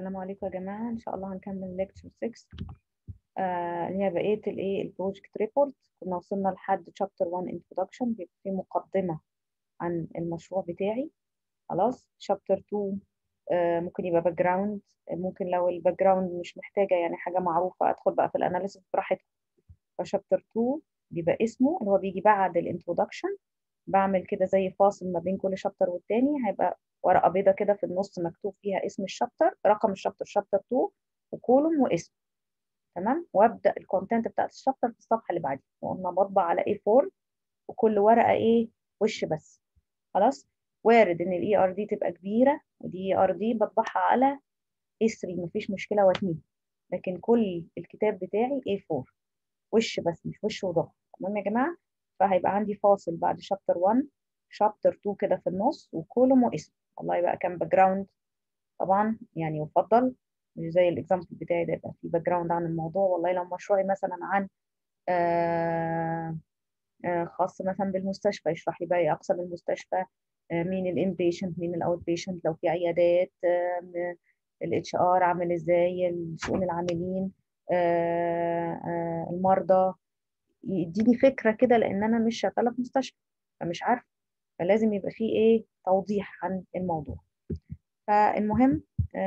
السلام عليكم يا جماعة إن شاء الله هنكمل ليكتشر 6 آه اللي هي بقية الإيه البروجكت ريبورت كنا وصلنا لحد شابتر 1 introduction بيبقى فيه مقدمة عن المشروع بتاعي خلاص شابتر 2 آه ممكن يبقى باك جراوند ممكن لو الباك جراوند مش محتاجة يعني حاجة معروفة أدخل بقى في الأناليسيس براحتي فشابتر 2 بيبقى اسمه اللي هو بيجي بعد الانترودكشن بعمل كده زي فاصل ما بين كل شابتر والتاني هيبقى ورقة بيضة كده في النص مكتوب فيها اسم الشابتر رقم الشابتر شابتر 2 وكولوم واسم تمام وابدا الكونتنت بتاعت الشابتر في الصفحه اللي بعديها وقلنا بطبع على A4 وكل ورقه ايه وش بس خلاص وارد ان الاي ار دي تبقى كبيره ودي اي ار دي بطبعها على A3 مفيش مشكله واتنين لكن كل الكتاب بتاعي A4 وش بس مش وش وظهر تمام يا جماعه فهيبقى عندي فاصل بعد شابتر 1 شابتر 2 كده في النص وكولوم واسم والله يبقى كان باك جراوند طبعا يعني يفضل مش زي الاكزامبل بتاعي ده يبقى في باك جراوند عن الموضوع والله لو مشروعي مثلا عن آآ آآ خاص مثلا بالمستشفى يشرح لي بقى ايه اقسام المستشفى مين الان بيشنت مين الاوت بيشنت لو في عيادات الاتش ار عامل ازاي شؤون العاملين المرضى يديني فكره كده لان انا مش شغاله في مستشفى فمش عارفه فلازم يبقى فيه ايه توضيح عن الموضوع فالمهم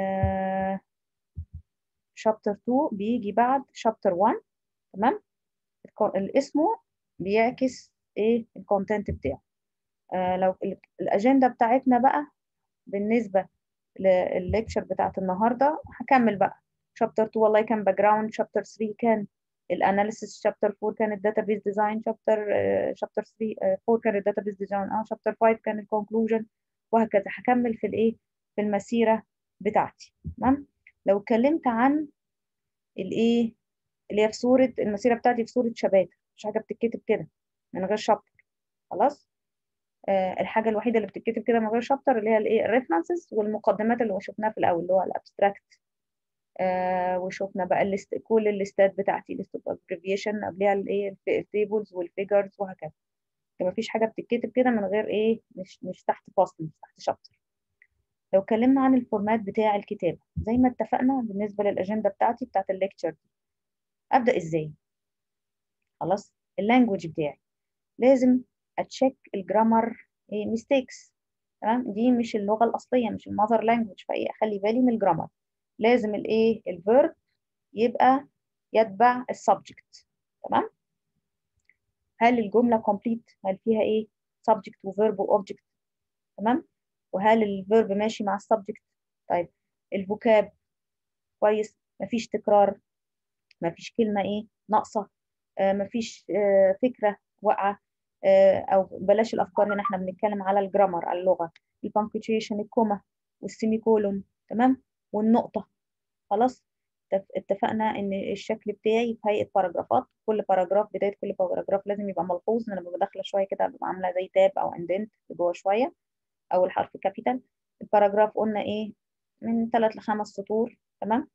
شابتر 2 بيجي بعد شابتر 1 تمام اسمه بيعكس ايه الكونتنت بتاعه آه لو الاجنده بتاعتنا بقى بالنسبه للليكتشر بتاعت النهارده هكمل بقى شابتر 2 والله كان باك جراوند شابتر 3 كان الاناليسيس شابتر 4 كان الداتابيز ديزاين شابتر شابتر 3 4 كان الداتابيز ديزاين اه شابتر 5 كان الكونكلوجن وهكذا هكمل في الايه في المسيره بتاعتي تمام لو اتكلمت عن الايه اللي هي في صوره المسيره بتاعتي في صوره شباتر مش حاجه بتتكتب كده من غير شابتر خلاص آه الحاجه الوحيده اللي بتتكتب كده من غير شابتر اللي هي الايه الريفرنسز والمقدمات اللي شفناها في الاول اللي هو الابستراكت آه وشفنا بقى الليست كل الليستات بتاعتي ليست اوف ابريفيشن قبلها الايه التيبلز والفيجرز وهكذا ما فيش حاجه بتتكتب كده من غير ايه مش مش تحت فصل مش تحت شابتر لو اتكلمنا عن الفورمات بتاع الكتابة زي ما اتفقنا بالنسبة للأجندة بتاعتي بتاعت الليكتشر دي أبدأ إزاي؟ خلاص اللانجوج بتاعي لازم أتشيك الجرامر إيه ميستيكس تمام دي مش اللغة الأصلية مش المذر لانجوج فإيه أخلي بالي من الجرامر لازم الإيه الفيرب يبقى يتبع السبجكت تمام هل الجملة كومبليت هل فيها إيه subject وفيرب وأوبجكت تمام وهل الفيرب ماشي مع السبجكت طيب الفوكاب كويس مفيش تكرار مفيش كلمة ايه ناقصة آه مفيش آه فكرة واقعة آه او بلاش الافكار هنا احنا بنتكلم على الجرامر على اللغة البانكتويشن الكوما والسيمي كولون تمام والنقطة خلاص اتفقنا ان الشكل بتاعي في هيئة باراجرافات كل باراجراف بداية كل باراجراف لازم يبقى ملحوظ ان انا ببقى داخلة شوية كده ببقى عاملة زي تاب او اندنت جوه شوية اول حرف كابيتال الباراجراف قلنا ايه من ثلاث لخمس سطور تمام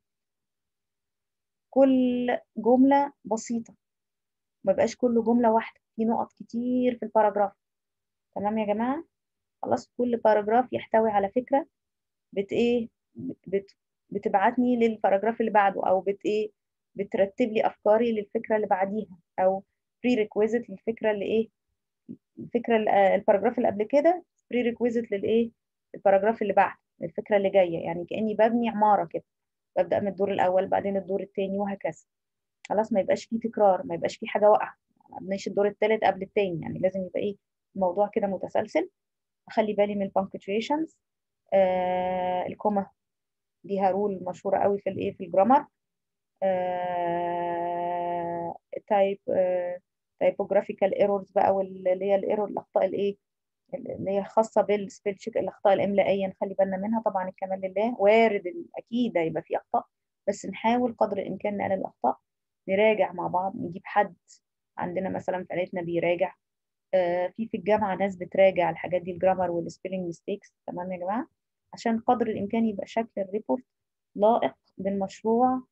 كل جمله بسيطه ما بقاش كل جمله واحده في نقط كتير في الباراجراف تمام يا جماعه خلاص كل باراجراف يحتوي على فكره بت ايه بت بتبعتني للباراجراف اللي بعده او بت ايه بترتب لي افكاري للفكره اللي بعديها او بري ريكويزيت للفكره اللي ايه الفكره الباراجراف اللي قبل كده بري ريكويزيت للايه الباراجراف اللي بعد الفكره اللي جايه يعني كاني ببني عماره كده ببدا من الدور الاول بعدين الدور الثاني وهكذا خلاص ما يبقاش فيه تكرار ما يبقاش فيه حاجه واقعه ما ابنيش الدور الثالث قبل الثاني يعني لازم يبقى ايه الموضوع كده متسلسل اخلي بالي من البانكتويشنز آه الكوما ليها رول مشهوره قوي في الايه في الجرامر آه تايب آه تايبوجرافيكال ايرورز بقى واللي هي الايرور الاخطاء الايه اللي هي خاصه بالسبيل تشيك الاخطاء الاملائيه نخلي بالنا منها طبعا الكمال لله وارد اكيد هيبقى في اخطاء بس نحاول قدر الامكان نقلل الاخطاء نراجع مع بعض نجيب حد عندنا مثلا في عيلتنا بيراجع آه في في الجامعه ناس بتراجع الحاجات دي الجرامر والسبيلنج ميستيكس تمام يا جماعه عشان قدر الامكان يبقى شكل الريبورت لائق بالمشروع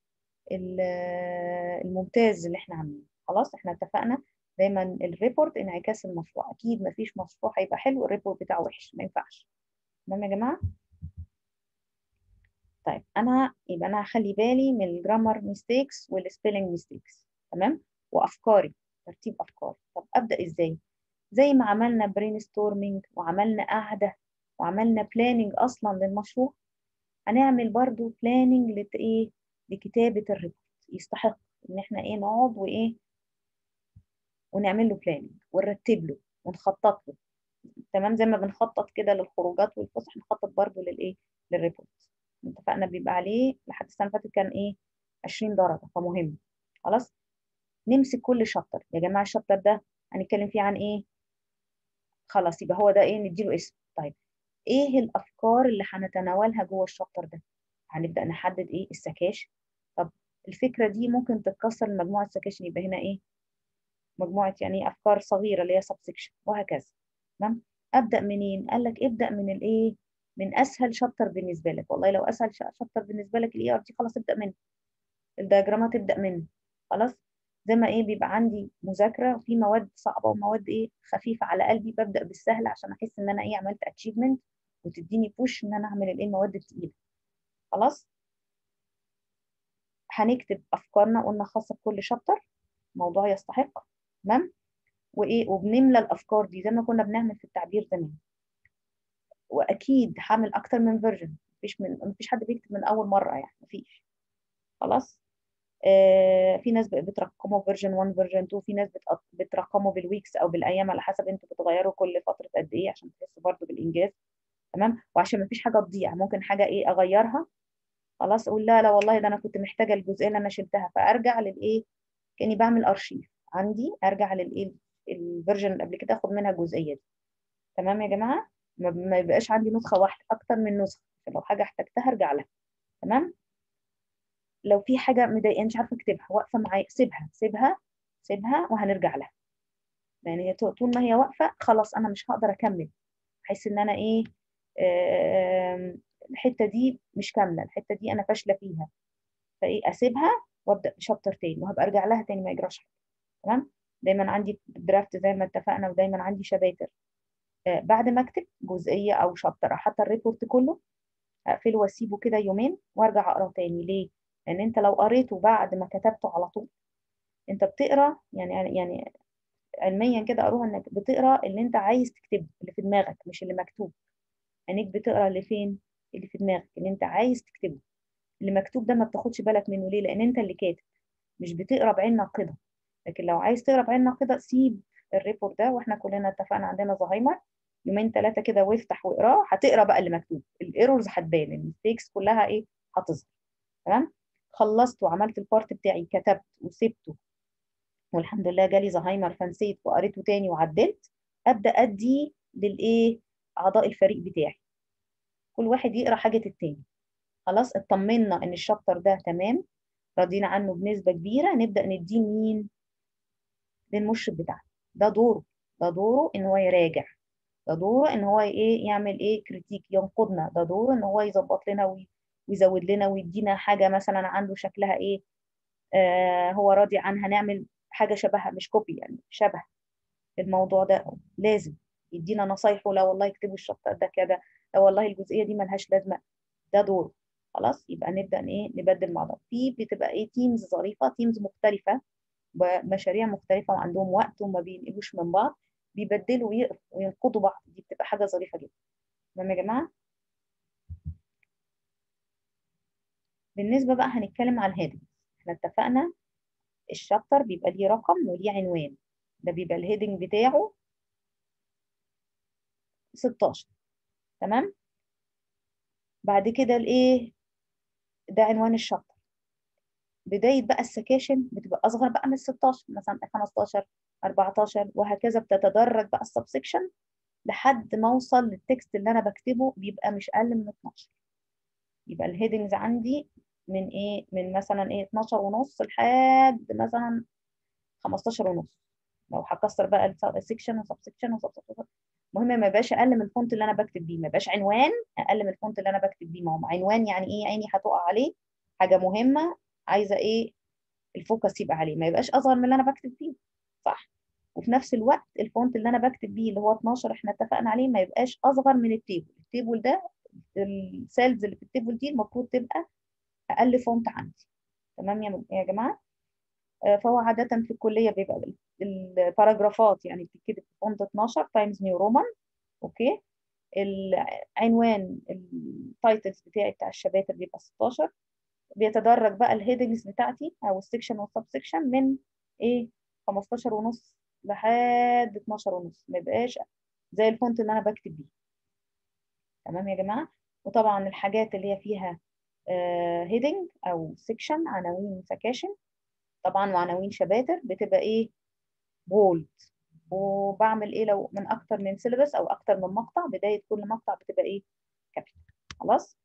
الممتاز اللي احنا عاملينه خلاص احنا اتفقنا دايما الريبورت انعكاس المشروع اكيد مفيش مشروع هيبقى حلو الريبورت بتاعه وحش ما ينفعش تمام يا جماعه طيب طيب انا يبقى انا هخلي بالي من الجرامر ميستيكس والسبيلنج ميستيكس تمام وافكاري ترتيب افكاري طب ابدا ازاي زي ما عملنا برين ستورمينج وعملنا قعده وعملنا بلاننج اصلا للمشروع هنعمل برضو بلاننج لت ايه لكتابه الريبورت يستحق ان احنا ايه نقعد وايه ونعمل له بلاننج ونرتب له ونخطط له تمام زي ما بنخطط كده للخروجات والفسح نخطط برضو للايه للريبورت اتفقنا بيبقى عليه لحد السنه اللي فاتت كان ايه 20 درجه فمهم خلاص نمسك كل شابتر يا جماعه الشابتر ده هنتكلم فيه عن ايه خلاص يبقى هو ده ايه نديله اسم طيب ايه الافكار اللي هنتناولها جوه الشابتر ده هنبدا نحدد ايه السكاشن طب الفكره دي ممكن تتكسر لمجموعه سكاشن يبقى هنا ايه مجموعه يعني افكار صغيره اللي هي سبسكشن وهكذا تمام ابدا منين قال لك ابدا من الايه من اسهل شابتر بالنسبه لك والله لو اسهل شابتر بالنسبه لك الاي ار تي خلاص ابدا منه الدياجرامات ابدا منه خلاص زي ما ايه بيبقى عندي مذاكره وفي مواد صعبه ومواد ايه خفيفه على قلبي ببدا بالسهل عشان احس ان انا ايه عملت اتشيفمنت وتديني بوش ان انا اعمل الايه المواد الثقيله خلاص هنكتب افكارنا قلنا خاصه بكل شابتر موضوع يستحق تمام وايه وبنملى الافكار دي زي ما كنا بنعمل في التعبير زمان واكيد هعمل اكتر من فيرجن مفيش من مفيش حد بيكتب من اول مره يعني مفيش خلاص آه في ناس بترقموا فيرجن 1 فيرجن 2 في ناس بترقموا بالويكس او بالايام على حسب انتوا بتغيروا كل فتره قد ايه عشان تحسوا برضو بالانجاز تمام وعشان مفيش حاجه تضيع ممكن حاجه ايه اغيرها خلاص اقول لا لا والله ده انا كنت محتاجه الجزئيه اللي انا شلتها فارجع للايه كاني بعمل ارشيف عندي ارجع للايه الفيرجن اللي قبل كده اخد منها الجزئيه دي تمام يا جماعه ما يبقاش عندي نسخه واحده اكتر من نسخه لو حاجه احتجتها ارجع لها تمام لو في حاجه مضايقاني مش عارفه اكتبها واقفه معايا سيبها سيبها سيبها وهنرجع لها يعني هي طول ما هي واقفه خلاص انا مش هقدر اكمل احس ان انا ايه الحته دي مش كامله الحته دي انا فاشله فيها فايه اسيبها وابدا بشابتر تاني وهبقى ارجع لها تاني ما يجراش حاجه تمام دايما عندي درافت زي ما اتفقنا ودايما عندي شباتر آه بعد ما اكتب جزئيه او شابتر او حتى الريبورت كله اقفله واسيبه كده يومين وارجع اقراه تاني ليه لان انت لو قريته بعد ما كتبته على طول انت بتقرا يعني يعني علميا كده قروها انك بتقرا اللي انت عايز تكتبه اللي في دماغك مش اللي مكتوب عينيك بتقرا اللي فين اللي في دماغك اللي انت عايز تكتبه اللي مكتوب ده ما بتاخدش بالك منه ليه لان انت اللي كاتب مش بتقرا بعين ناقده لكن لو عايز تقرا بعين ناقده سيب الريبورت ده واحنا كلنا اتفقنا عندنا زهايمر يومين ثلاثه كده وافتح واقراه هتقرا بقى اللي مكتوب الايرورز هتبان الميستيكس كلها ايه هتظهر تمام خلصت وعملت البارت بتاعي كتبت وسبته والحمد لله جالي زهايمر فنسيت وقريته تاني وعدلت ابدا ادي للايه اعضاء الفريق بتاعي كل واحد يقرا حاجه التاني خلاص اطمنا ان الشابتر ده تمام راضيين عنه بنسبه كبيره نبدا نديه مين للمرشد بتاعنا ده دوره ده دوره ان هو يراجع ده دوره ان هو ايه يعمل ايه كريتيك ينقدنا ده دوره ان هو يظبط لنا ويزود لنا ويدينا حاجه مثلا عنده شكلها ايه آه هو راضي عنها نعمل حاجه شبهها مش كوبي يعني شبه الموضوع ده لازم يدينا نصايحه لا والله اكتبوا الشابتر ده كده لا والله الجزئيه دي ملهاش لازمه ده دوره خلاص يبقى نبدا ايه نبدل مع بعض في بتبقى ايه تيمز ظريفه تيمز مختلفه بمشاريع مختلفه وعندهم وقت وما بينقلوش من بعض بيبدلوا ويقروا وينقضوا بعض دي بتبقى حاجه ظريفه جدا تمام يا جماعه بالنسبه بقى هنتكلم على الهيدنج احنا اتفقنا الشابتر بيبقى ليه رقم وليه عنوان ده بيبقى الهيدنج بتاعه 16 تمام بعد كده الايه ده عنوان الشابتر بداية بقى السكاشن بتبقى أصغر بقى من 16 مثلا 15 14 وهكذا بتتدرج بقى السبسكشن لحد ما أوصل للتكست اللي أنا بكتبه بيبقى مش أقل من 12 يبقى الهيدنجز عندي من إيه من مثلا إيه 12 ونص لحد مثلا 15 ونص لو هكسر بقى السكشن وسبسكشن وسبسكشن المهم ما يبقاش اقل من الفونت اللي انا بكتب بيه ما يبقاش عنوان اقل من الفونت اللي انا بكتب بيه ما هو عنوان يعني ايه عيني هتقع عليه حاجه مهمه عايزه ايه الفوكس يبقى عليه ما يبقاش اصغر من اللي انا بكتب فيه صح وفي نفس الوقت الفونت اللي انا بكتب بيه اللي هو 12 احنا اتفقنا عليه ما يبقاش اصغر من التيبل التيبل ده السيلز اللي في التيبل دي المفروض تبقى اقل فونت عندي تمام يا يا جماعه آه، فهو عاده في الكليه بيبقى الباراجرافات يعني بتتكتب في فونت 12 تايمز نيو رومان اوكي العنوان التايتلز بتاعي بتاع الشباتر بيبقى 16 بيتدرج بقى الهيدنجز بتاعتي او السكشن والسب سكشن من ايه 15 ونص لحد 12 ونص ما يبقاش زي الفونت اللي انا بكتب بيه تمام يا جماعه وطبعا الحاجات اللي هي فيها هيدنج او سكشن عناوين سكاشن طبعا وعناوين شباتر بتبقى ايه بولد وبعمل ايه لو من اكتر من سيلبس او اكتر من مقطع بدايه كل مقطع بتبقى ايه كابيتال خلاص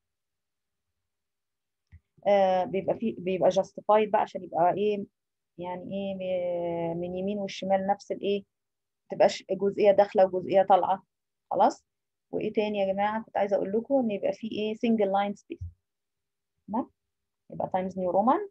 آه بيبقى في بيبقى جاستيفايد بقى عشان يبقى ايه يعني ايه م- من يمين والشمال نفس الايه ما تبقاش جزئيه داخله وجزئيه طالعه خلاص وايه تاني يا جماعه كنت عايزه اقول لكم ان يبقى في ايه سنجل لاين سبيس تمام يبقى تايمز نيو رومان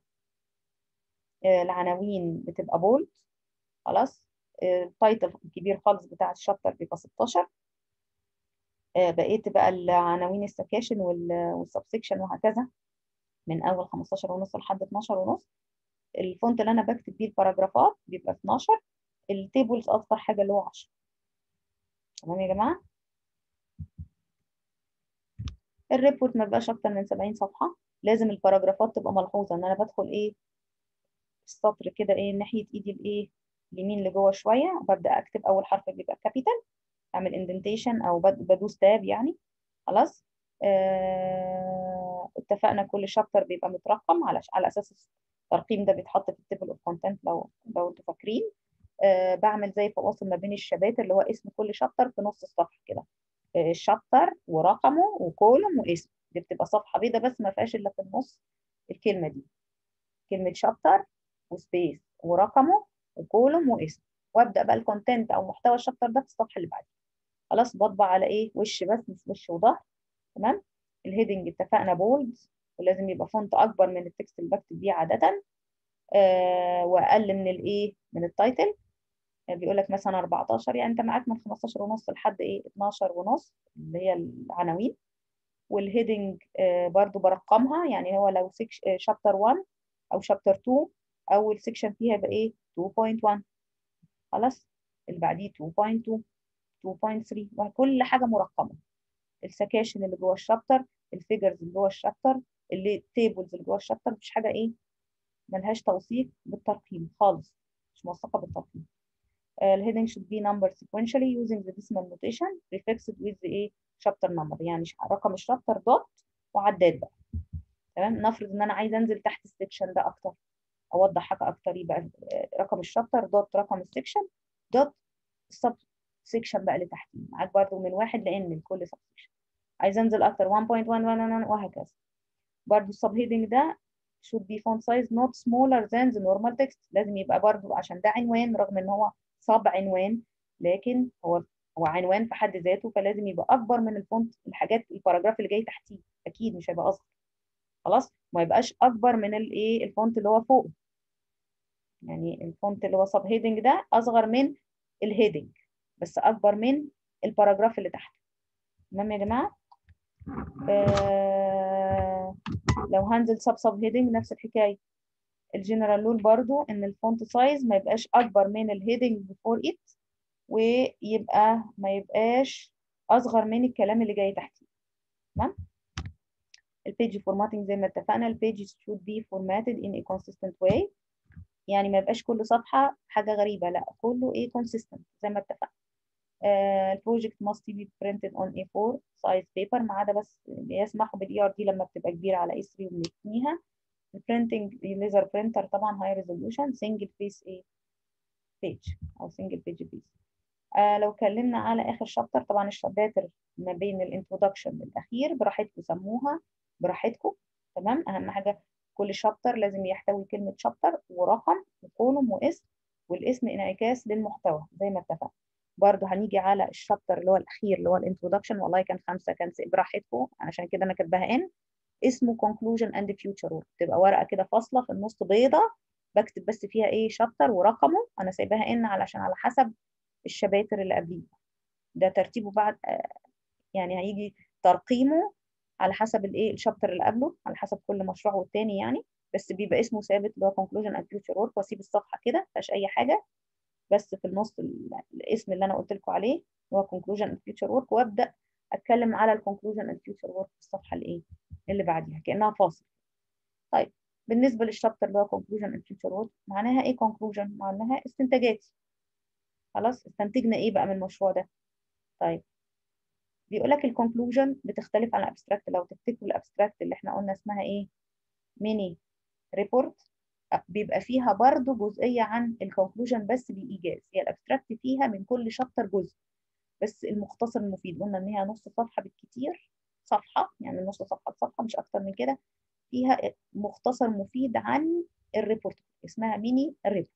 العناوين بتبقى بولد خلاص التايتل الكبير خالص بتاع الشابتر بيبقى 16 آه، بقيت بقى العناوين السكاشن والسبسكشن وهكذا من اول 15 ونص لحد 12 ونص الفونت اللي انا بكتب بيه الباراجرافات بيبقى 12 التيبلز اصغر حاجه اللي هو 10 تمام يا جماعه الريبورت ما بقاش اكتر من 70 صفحه لازم الباراجرافات تبقى ملحوظه ان انا بدخل ايه السطر كده ايه ناحيه ايدي الايه اليمين لجوه شويه وببدا اكتب اول حرف بيبقى كابيتال اعمل اندنتيشن او بد- بدوس تاب يعني خلاص آه اتفقنا كل شابتر بيبقى مترقم على على اساس الترقيم ده بيتحط في التيبل اوف كونتنت لو لو انتوا فاكرين آه بعمل زي فواصل ما بين الشباتر اللي هو اسم كل شابتر في نص الصفحه كده آه، الشابتر ورقمه وكولوم واسم دي بتبقى صفحه بيضه بس ما فيهاش الا في النص الكلمه دي كلمه شابتر وسبيس ورقمه وكولوم واسم وابدا بقى الكونتنت او محتوى الشابتر ده في الصفحه اللي بعدها خلاص بطبع على ايه وش بس مش وش وظهر تمام الهيدنج اتفقنا بولد ولازم يبقى فونت اكبر من التكست اللي بكتب بيه عاده آه واقل من الايه من التايتل آه بيقول لك مثلا 14 يعني انت معاك من 15 ونص لحد ايه 12 ونص اللي هي العناوين والهيدنج آه برضو برقمها يعني هو لو شابتر 1 او شابتر 2 اول سيكشن فيها يبقى ايه 2.1 خلاص اللي بعديه 2.2 2.3 وكل حاجه مرقمه السكاشن اللي جوه الشابتر الفيجرز اللي جوه الشابتر اللي التيبلز اللي جوه الشابتر مفيش حاجه ايه ملهاش توثيق بالترقيم خالص مش موثقه بالترقيم الهيدنج should be numbered sequentially using the decimal notation prefixed with the ايه chapter number يعني رقم الشابتر دوت وعداد بقى تمام نفرض ان انا عايزه انزل تحت السكشن ده اكتر اوضح حاجه اكتر يبقى رقم الشابتر دوت رقم السكشن دوت السب سيكشن بقى اللي تحتيه معاك برضو من واحد لان لكل سب سيكشن عايز انزل اكتر 1.1 وهكذا برضو السب هيدنج ده should be font size not smaller than the normal text لازم يبقى برضو عشان ده عنوان رغم ان هو صاب عنوان لكن هو هو عنوان في حد ذاته فلازم يبقى اكبر من الفونت الحاجات الباراجراف اللي جاي تحتيه اكيد مش هيبقى اصغر خلاص ما يبقاش اكبر من الايه الفونت اللي هو فوق يعني الفونت اللي هو سب هيدنج ده اصغر من الهيدنج بس اكبر من الباراجراف اللي تحت تمام يا جماعه آه لو هنزل سب سب هيدنج نفس الحكايه الجنرال رول برضو ان الفونت سايز ما يبقاش اكبر من الهيدنج بفور ات ويبقى ما يبقاش اصغر من الكلام اللي جاي تحتيه تمام البيج فورماتنج زي ما اتفقنا البيج should be formatted in a consistent way يعني ما يبقاش كل صفحه حاجه غريبه لا كله ايه consistent زي ما اتفقنا البروجكت must be printed on A4 size paper ما عدا بس بيسمحوا بالاي ار دي لما بتبقى كبيره على A3 وبنتنيها البرينتنج ليزر برينتر طبعا هاي ريزولوشن سنجل بيس ايه بيج او سنجل بيج بيس آه لو اتكلمنا على اخر شابتر طبعا الشباتر ما بين الانترودكشن للاخير براحتكم سموها براحتكم تمام اهم حاجه كل شابتر لازم يحتوي كلمه شابتر ورقم وكولوم واسم والاسم انعكاس للمحتوى زي ما اتفقنا برضه هنيجي على الشابتر اللي هو الاخير اللي هو الانترودكشن والله كان خمسه كان براحتكم عشان كده انا كاتباها ان اسمه conclusion and future work تبقى ورقه كده فاصله في النص بيضه بكتب بس فيها ايه شابتر ورقمه انا سايباها ان علشان على حسب الشباتر اللي قبليه ده ترتيبه بعد يعني هيجي ترقيمه على حسب الايه الشابتر اللي قبله على حسب كل مشروع والتاني يعني بس بيبقى اسمه ثابت اللي هو conclusion and future work واسيب الصفحه كده ما فيهاش اي حاجه بس في النص الاسم اللي انا قلت لكم عليه هو conclusion and future work وابدا اتكلم على الكونكلوجن and future work في الصفحه اللي ايه اللي بعديها كانها فاصل طيب بالنسبه للشابتر اللي هو conclusion and future work معناها ايه conclusion معناها استنتاجاتي خلاص استنتجنا ايه بقى من المشروع ده طيب بيقول لك الكونكلوجن بتختلف عن الابستراكت لو تفتكروا الابستراكت اللي احنا قلنا اسمها ايه ميني ريبورت بيبقى فيها برضو جزئيه عن الكونكلوجن بس بالايجاز هي الابستراكت فيها من كل شابتر جزء بس المختصر المفيد قلنا ان هي نص صفحه بالكتير صفحه يعني نص صفحه صفحه مش اكتر من كده فيها مختصر مفيد عن الريبورت اسمها ميني ريبورت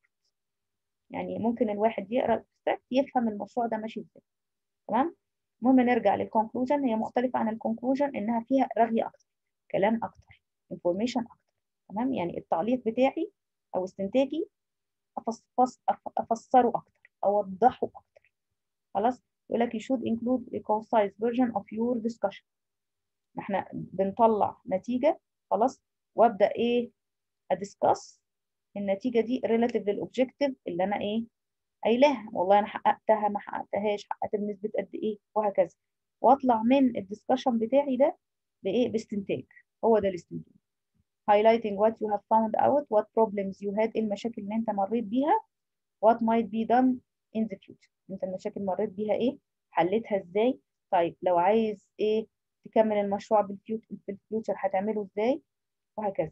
يعني ممكن الواحد يقرا الابستراكت يفهم المشروع ده ماشي ازاي تمام المهم نرجع للكونكلوجن هي مختلفه عن الكونكلوجن انها فيها رغي اكتر كلام اكتر انفورميشن اكتر تمام يعني التعليق بتاعي او استنتاجي أفص... افسره اكتر اوضحه اكتر خلاص يقول لك you should include a concise version of your discussion احنا بنطلع نتيجه خلاص وابدا ايه ادسكس النتيجه دي relative للاوبجيكتيف اللي انا ايه قايلاها والله انا حققتها ما حققتهاش حققت بنسبه قد ايه وهكذا واطلع من الدسكشن بتاعي ده بايه باستنتاج هو ده الاستنتاج highlighting what you have found out what problems you had ايه المشاكل اللي انت مريت بيها what might be done in the future انت المشاكل مريت بيها ايه حلتها ازاي طيب لو عايز ايه تكمل المشروع بالفيوتشر في الفيوتشر هتعمله ازاي وهكذا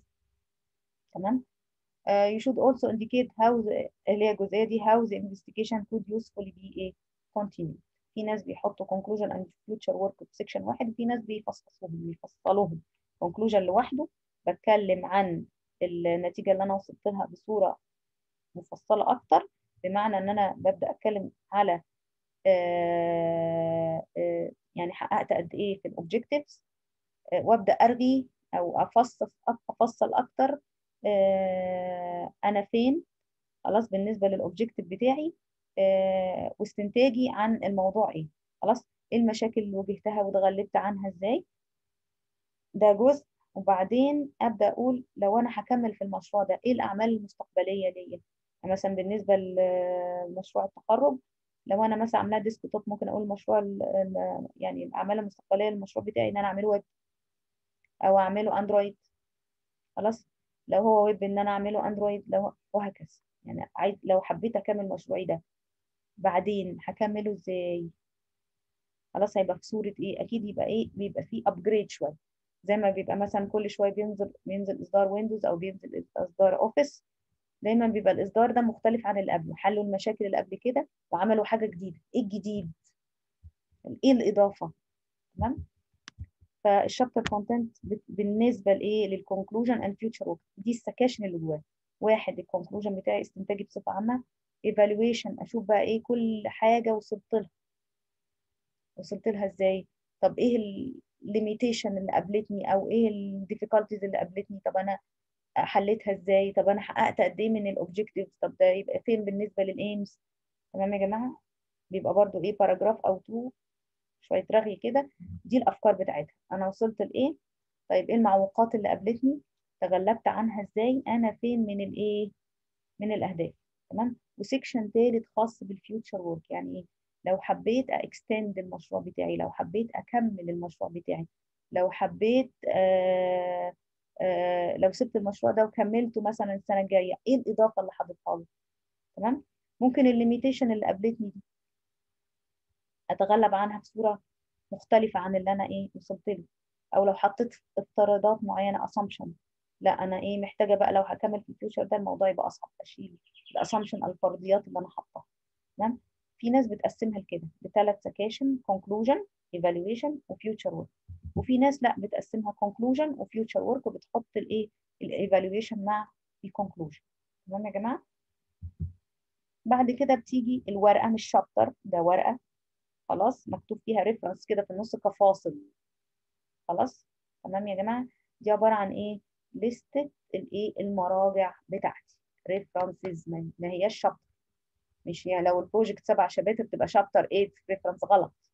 تمام Uh, you should also indicate how the اللي هي الجزئيه دي how the investigation could usefully be a continued. في ناس بيحطوا conclusion and future work في section واحد وفي ناس بيفصصوهم بيفصلوهم conclusion لوحده بتكلم عن النتيجه اللي انا وصلت لها بصوره مفصله اكتر بمعنى ان انا ببدا اتكلم على آه آه يعني حققت قد ايه في الاوبجكتيفز وابدا ارغي او افصل افصل اكتر آه انا فين خلاص بالنسبه للاوبجكتيف بتاعي آه واستنتاجي عن الموضوع ايه خلاص ايه المشاكل اللي واجهتها واتغلبت عنها ازاي ده جزء وبعدين ابدا اقول لو انا هكمل في المشروع ده ايه الاعمال المستقبليه ليا مثلا بالنسبه لمشروع التخرج لو انا مثلا عاملاه ديسك توب ممكن اقول مشروع يعني الاعمال المستقبليه للمشروع بتاعي ان انا اعمله ويب او اعمله اندرويد خلاص لو هو ويب ان انا اعمله اندرويد لو وهكذا يعني عايز لو حبيت اكمل مشروعي ده بعدين هكمله ازاي خلاص هيبقى في صوره ايه اكيد يبقى ايه بيبقى فيه ابجريد شويه زي ما بيبقى مثلا كل شويه بينزل بينزل اصدار ويندوز او بينزل اصدار اوفيس دايما بيبقى الاصدار ده مختلف عن اللي قبله حلوا المشاكل اللي قبل كده وعملوا حاجه جديده ايه الجديد ايه الاضافه تمام فالشابتر كونتنت بالنسبه لايه للكونكلوجن اند فيوتشر ورك دي السكاشن اللي جواه واحد الكونكلوجن بتاعي استنتاجي بصفه عامه ايفالويشن اشوف بقى ايه كل حاجه وصلت لها وصلت لها ازاي طب ايه الليميتيشن اللي قابلتني او ايه الديفيكالتيز اللي قابلتني طب انا حليتها ازاي طب انا حققت قد ايه من الاوبجكتيفز طب ده يبقى فين بالنسبه للايمز تمام يا جماعه بيبقى برضو ايه باراجراف او تو شويه رغي كده دي الافكار بتاعتها انا وصلت لايه طيب ايه المعوقات اللي قابلتني تغلبت عنها ازاي انا فين من الايه من الاهداف تمام وسيكشن ثالث خاص بالفيوتشر ورك يعني ايه لو حبيت اكستند المشروع بتاعي لو حبيت اكمل المشروع بتاعي لو حبيت آه آه لو سبت المشروع ده وكملته مثلا السنه الجايه ايه الاضافه اللي هضيفها له تمام ممكن الليميتيشن اللي قابلتني دي اتغلب عنها بصوره مختلفه عن اللي انا ايه وصلت له او لو حطيت افتراضات معينه اسامبشن لا انا ايه محتاجه بقى لو هكمل في الفيوتشر ده الموضوع يبقى اصعب اشيل الاسامبشن الفرضيات اللي انا حاطاها تمام في ناس بتقسمها لكده بثلاث سكاشن conclusion evaluation وفيوتشر ورك وفي ناس لا بتقسمها conclusion وفيوتشر ورك وبتحط الايه الايفالويشن مع الكونكلوجن تمام يا جماعه بعد كده بتيجي الورقه مش شابتر ده ورقه خلاص مكتوب فيها ريفرنس كده في النص كفاصل خلاص تمام يا جماعه دي عباره عن ايه لستة الايه المراجع بتاعتي ريفرنسز ما هياش شابتر مش يعني لو البروجكت سبع شباتر تبقى شابتر 8 ريفرنس غلط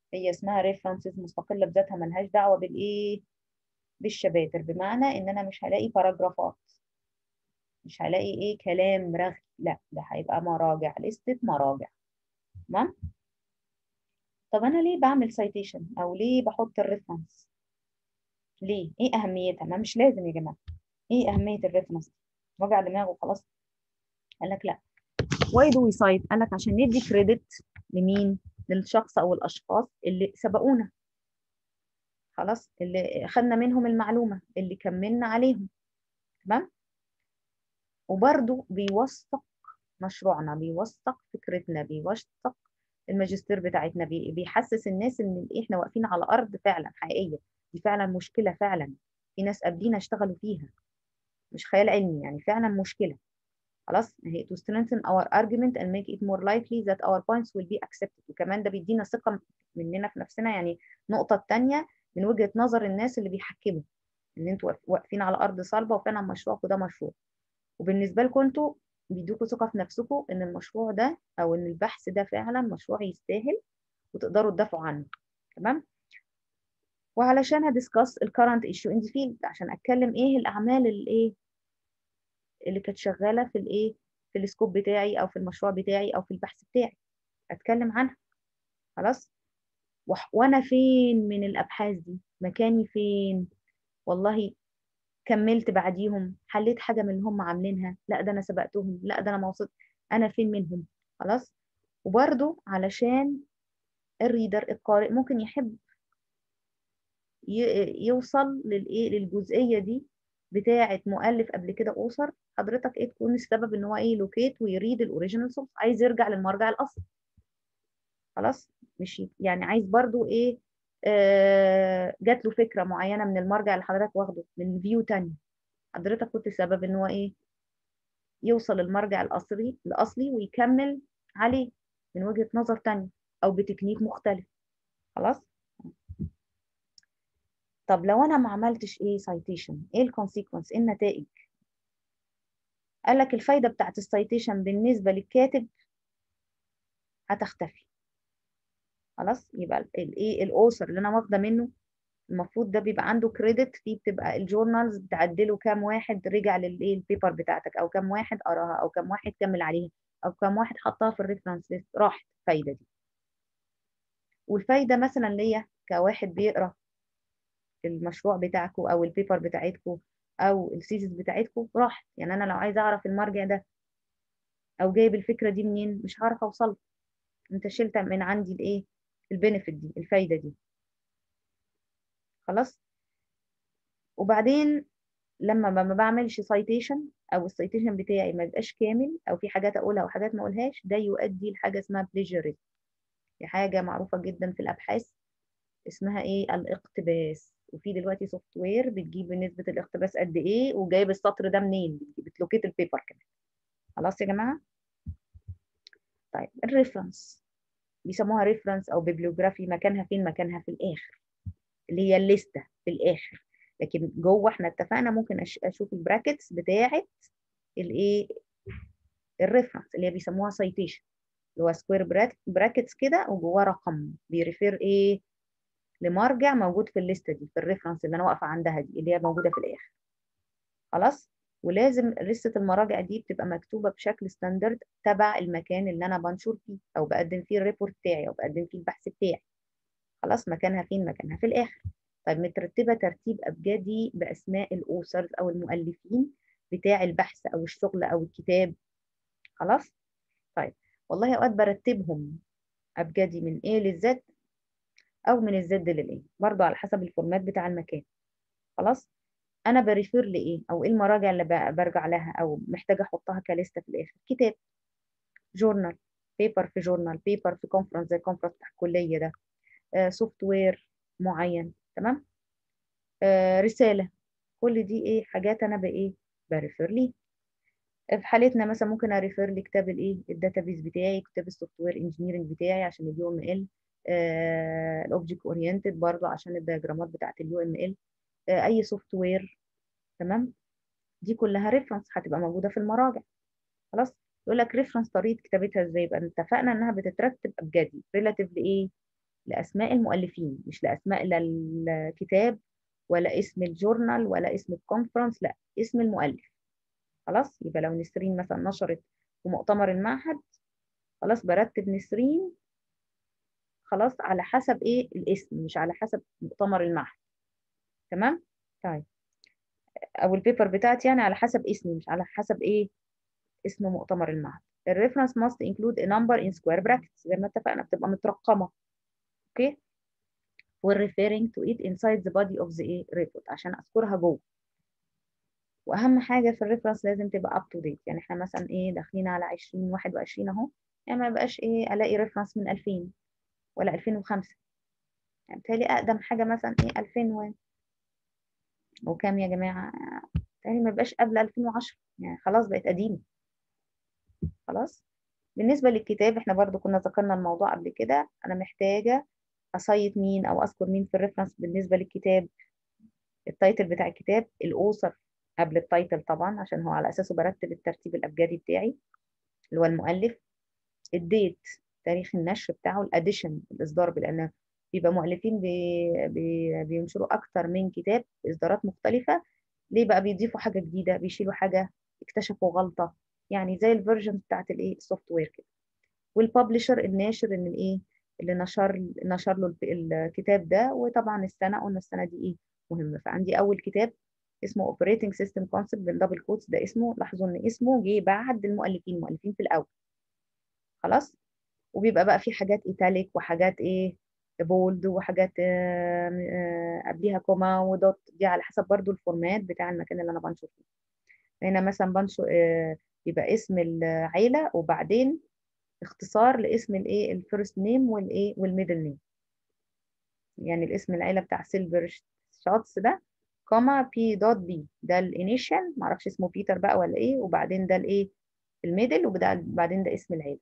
هي اسمها ريفرنسز مستقله بذاتها ملهاش دعوه بالايه بالشباتر بمعنى ان انا مش هلاقي باراجرافات مش هلاقي ايه كلام رغي لا ده هيبقى مراجع لستة مراجع تمام طب انا ليه بعمل سايتيشن او ليه بحط الريفرنس ليه ايه اهميتها ما مش لازم يا جماعه ايه اهميه الريفرنس وجع دماغه وخلاص قال لك لا واي دو وي سايت قال لك عشان ندي كريدت لمين للشخص او الاشخاص اللي سبقونا خلاص اللي خدنا منهم المعلومه اللي كملنا عليهم تمام وبرده بيوثق مشروعنا بيوثق فكرتنا بيوثق الماجستير بتاعتنا بي- بيحسس الناس ان احنا واقفين على ارض فعلا حقيقيه دي فعلا مشكله فعلا في ناس قبلينا اشتغلوا فيها مش خيال علمي يعني فعلا مشكله خلاص هي to strengthen our argument and make it more likely that our points will be accepted وكمان ده بيدينا ثقه مننا في نفسنا يعني النقطه الثانيه من وجهه نظر الناس اللي بيحكموا ان انتوا واقف- واقفين على ارض صلبه وفعلا مشروعكم ده مشروع وبالنسبه لكم انتوا بيدوكوا ثقه في نفسكم ان المشروع ده او ان البحث ده فعلا مشروع يستاهل وتقدروا تدافعوا عنه تمام وعلشان هدسكاس الكرنت ايشو ان فيلد عشان اتكلم ايه الاعمال الايه اللي كانت شغاله في الايه في السكوب بتاعي او في المشروع بتاعي او في البحث بتاعي اتكلم عنها خلاص وح- وانا فين من الابحاث دي مكاني فين والله كملت بعديهم حليت حاجه من اللي هم عاملينها لا ده انا سبقتهم لا ده انا ما وصلت انا فين منهم خلاص وبرده علشان الريدر القارئ ممكن يحب ي- يوصل للايه للجزئيه دي بتاعه مؤلف قبل كده اوثر حضرتك ايه تكون السبب ان هو ايه لوكيت ويريد الاوريجينال سورس عايز يرجع للمرجع الاصلي خلاص مش ي- يعني عايز برضو ايه آه جات له فكره معينه من المرجع اللي حضرتك واخده من فيو تاني حضرتك كنت سبب ان هو ايه يوصل المرجع الاصلي الاصلي ويكمل عليه من وجهه نظر تانية او بتكنيك مختلف خلاص طب لو انا ما عملتش ايه سايتيشن ايه الكونسيكونس ايه النتائج قال لك الفايده بتاعت السايتيشن بالنسبه للكاتب هتختفي خلاص يبقى الايه الاوثر اللي انا واخده منه المفروض ده بيبقى عنده كريدت فيه بتبقى الجورنالز بتعدله كام واحد رجع للايه البيبر بتاعتك او كام واحد قراها او كام واحد كمل عليها او كام واحد حطها في الريفرنس ليست راحت الفايده دي والفايده مثلا ليا كواحد بيقرا المشروع بتاعكم او البيبر بتاعتكم او الثيسيس بتاعتكم راحت يعني انا لو عايزه اعرف المرجع ده او جايب الفكره دي منين مش هعرف اوصل انت شلت من عندي الايه البينفيت دي الفايده دي خلاص وبعدين لما ما ما بعملش سايتيشن او السايتيشن بتاعي ما بيبقاش كامل او في حاجات اقولها وحاجات ما اقولهاش ده يؤدي لحاجه اسمها بليجريزم دي حاجه معروفه جدا في الابحاث اسمها ايه الاقتباس وفي دلوقتي سوفت وير بتجيب نسبه الاقتباس قد ايه وجايب السطر ده منين بتلوكيت البيبر كمان خلاص يا جماعه طيب الريفرنس بيسموها ريفرنس او بيبليوجرافي مكانها فين مكانها في الاخر اللي هي الليسته في الاخر لكن جوه احنا اتفقنا ممكن أش- اشوف البراكتس بتاعه الايه الريفرنس اللي هي بيسموها سايتيشن اللي هو سكوير براكتس كده وجواه رقم بيريفير ايه لمرجع موجود في الليسته دي في الريفرنس اللي انا واقفه عندها دي اللي هي موجوده في الاخر خلاص ولازم لسته المراجع دي بتبقى مكتوبه بشكل ستاندرد تبع المكان اللي انا بنشر فيه او بقدم فيه الريبورت بتاعي او بقدم فيه البحث بتاعي خلاص مكانها فين مكانها في الاخر طيب مترتبه ترتيب ابجدي باسماء الاوثرز او المؤلفين بتاع البحث او الشغل او الكتاب خلاص طيب والله اوقات برتبهم ابجدي من ايه للزد او من الزد للايه برضو على حسب الفورمات بتاع المكان خلاص انا بريفير لايه او ايه المراجع اللي ب- برجع لها او محتاجه احطها كليسته في الاخر كتاب جورنال بيبر في جورنال بيبر في كونفرنس زي الكونفرنس بتاع الكليه ده سوفت وير معين تمام آه رساله كل دي ايه حاجات انا بايه بريفير ليه في حالتنا مثلا ممكن اريفير لكتاب الايه الداتابيز بتاعي كتاب السوفت وير انجينيرنج بتاعي عشان اليو ام ال الاوبجكت اورينتد برضه عشان الدياجرامات بتاعت اليو ام ال اي سوفت وير تمام دي كلها ريفرنس هتبقى موجوده في المراجع خلاص يقول لك ريفرنس طريقه كتابتها ازاي يبقى اتفقنا انها بتترتب ابجدي ريلاتيف لايه لاسماء المؤلفين مش لاسماء لا الكتاب ولا اسم الجورنال ولا اسم الكونفرنس لا اسم المؤلف خلاص يبقى لو نسرين مثلا نشرت في مؤتمر المعهد خلاص برتب نسرين خلاص على حسب ايه الاسم مش على حسب مؤتمر المعهد تمام طيب او البيبر بتاعتي يعني على حسب اسمي مش على حسب ايه اسم مؤتمر المعهد الريفرنس must include a number in square brackets زي ما اتفقنا بتبقى مترقمه اوكي we're referring to it inside the body of the ايه report عشان اذكرها جوه واهم حاجه في الريفرنس لازم تبقى up to date يعني احنا مثلا ايه داخلين على 2021 اهو يعني ما بقاش ايه الاقي ريفرنس من 2000 ولا 2005 يعني بالتالي اقدم حاجه مثلا ايه 2000 و... وكام يا جماعه بالتالي ما بقاش قبل 2010 يعني خلاص بقت قديمه خلاص بالنسبه للكتاب احنا برضو كنا ذكرنا الموضوع قبل كده انا محتاجه اصيد مين او اذكر مين في الريفرنس بالنسبه للكتاب التايتل بتاع الكتاب الاوثر قبل التايتل طبعا عشان هو على اساسه برتب الترتيب الابجدي بتاعي اللي هو المؤلف الديت تاريخ النشر بتاعه الاديشن الاصدار لان بيبقى مؤلفين بي بي بينشروا اكتر من كتاب اصدارات مختلفه ليه بقى بيضيفوا حاجه جديده بيشيلوا حاجه اكتشفوا غلطه يعني زي الفيرجن بتاعت الايه السوفت وير كده والببلشر الناشر ان الايه اللي نشر نشر له الكتاب ده وطبعا السنه قلنا السنه دي ايه مهمه فعندي اول كتاب اسمه اوبريتنج سيستم كونسبت بالدبل كوتس ده اسمه لاحظوا ان اسمه جه بعد المؤلفين المؤلفين في الاول خلاص وبيبقى بقى في حاجات ايتاليك وحاجات ايه بولد وحاجات آه آه قبليها كوما ودوت دي على حسب برضو الفورمات بتاع المكان اللي انا بنشر فيه هنا مثلا بنشر آه يبقى اسم العيله وبعدين اختصار لاسم الايه الفيرست نيم والايه والميدل نيم يعني الاسم العيله بتاع سيلفر شوتس ده كوما بي دوت بي ده الانيشال معرفش اسمه بيتر بقى ولا ايه وبعدين ده الايه الميدل وبعدين ده اسم العيله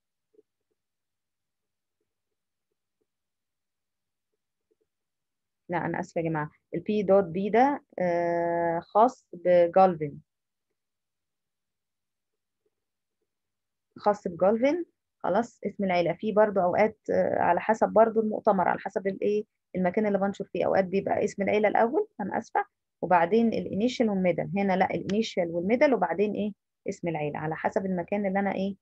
لا انا اسفه يا جماعه البي دوت بي ده آه خاص بجالفين خاص بجالفين خلاص اسم العيله في برضو اوقات آه على حسب برضو المؤتمر على حسب الايه المكان اللي بنشر فيه اوقات بيبقى اسم العيله الاول انا اسفه وبعدين الانيشال والميدل هنا لا الانيشال والميدل وبعدين ايه اسم العيله على حسب المكان اللي انا ايه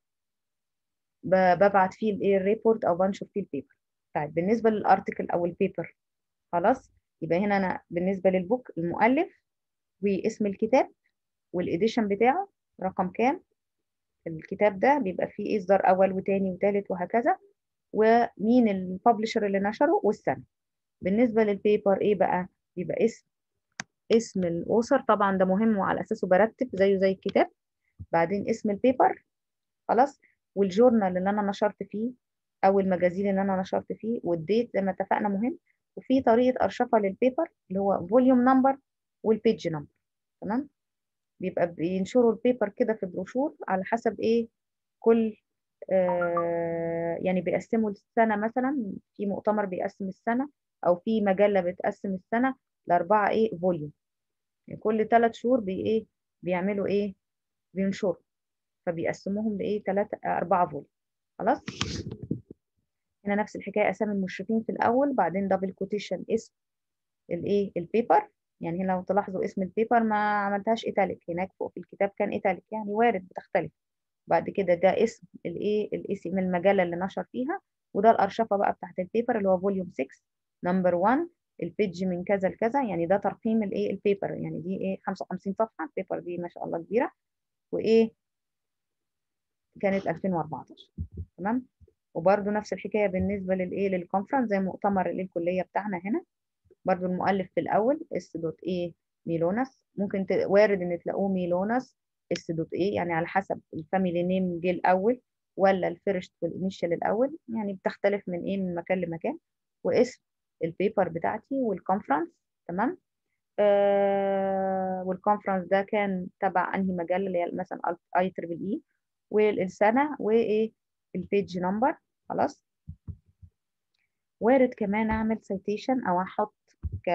ببعت فيه الايه الريبورت او بنشر فيه البيبر طيب بالنسبه للارتكل او البيبر خلاص يبقى هنا انا بالنسبه للبوك المؤلف واسم الكتاب والاديشن بتاعه رقم كام الكتاب ده بيبقى فيه اصدار اول وتاني وتالت وهكذا ومين الببلشر اللي نشره والسنه بالنسبه للبيبر ايه بقى يبقى اسم اسم الاوثر طبعا ده مهم وعلى اساسه برتب زيه زي الكتاب بعدين اسم البيبر خلاص والجورنال اللي انا نشرت فيه او المجازين اللي انا نشرت فيه والديت زي ما اتفقنا مهم وفي طريقه ارشفه للبيبر اللي هو فوليوم نمبر والبيج نمبر تمام بيبقى بينشروا البيبر كده في بروشور على حسب ايه كل آه يعني بيقسموا السنه مثلا في مؤتمر بيقسم السنه او في مجله بتقسم السنه لاربعه ايه فوليوم يعني كل ثلاث شهور بي ايه بيعملوا ايه بينشروا فبيقسموهم لايه ثلاثه اربعه فوليوم خلاص هنا نفس الحكايه اسامي المشرفين في الاول بعدين دبل كوتيشن اسم الايه البيبر يعني هنا لو تلاحظوا اسم البيبر ما عملتهاش ايتاليك هناك فوق في الكتاب كان ايتاليك يعني وارد بتختلف بعد كده ده اسم الايه الاسم المجله اللي نشر فيها وده الارشفه بقى بتاعت البيبر اللي هو فوليوم 6 نمبر 1 البيج من كذا لكذا يعني ده ترقيم الايه البيبر يعني دي ايه 55 صفحه البيبر دي ما شاء الله كبيره وايه كانت 2014 تمام وبرده نفس الحكايه بالنسبه للايه للكونفرنس زي مؤتمر الكليه بتاعنا هنا برضو المؤلف في الاول اس دوت ايه ميلونس ممكن ت... وارد ان تلاقوه ميلونس اس دوت ايه يعني على حسب الفاميلي نيم جه الاول ولا الفيرست والانيشال الاول يعني بتختلف من ايه من مكان لمكان واسم البيبر بتاعتي والكونفرنس تمام آه والكونفرنس ده كان تبع انهي مجله اللي هي مثلا اي تريبل اي والسنه وايه البيج نمبر خلاص وارد كمان اعمل سيتيشن او احط ك